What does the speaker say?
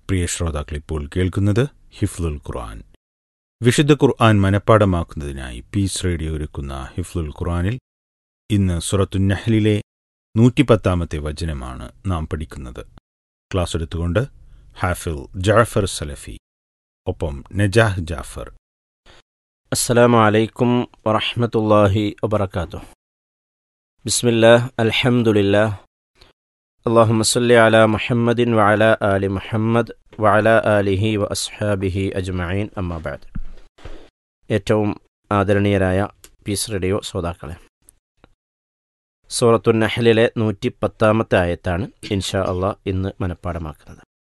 പ്രിയ ശ്രോതാക്കൾ ഇപ്പോൾ കേൾക്കുന്നത് ഹിഫ്ലുൽ ഖുർആൻ വിശുദ്ധ ഖുർആൻ മനഃപ്പാടമാക്കുന്നതിനായി പീസ് റേഡിയോ ഒരുക്കുന്ന ഹിഫ്ലുൽ ഖുർആനിൽ ഇന്ന് സുറത്തു നഹ്ലിലെ നൂറ്റിപ്പത്താമത്തെ വചനമാണ് നാം പഠിക്കുന്നത് ക്ലാസ് എടുത്തുകൊണ്ട് ഹാഫിൽ ജാഫർ സലഫി ഒപ്പം നജാഹ് ജാഫർ السلام عليكم ورحمة الله وبركاته بسم الله الحمد لله اللهم صل على محمد وعلى آل محمد وعلى آله وأصحابه أجمعين أما بعد ഏറ്റവും ആദരണീയരായ പീസ് റേഡിയോ ശ്രോതാക്കളെ സൂറത്തു നഹലിലെ നൂറ്റി പത്താമത്തെ ആയത്താണ് ഇൻഷാ അള്ളാഹ് ഇന്ന് മനഃപ്പാടമാക്കുന്നത്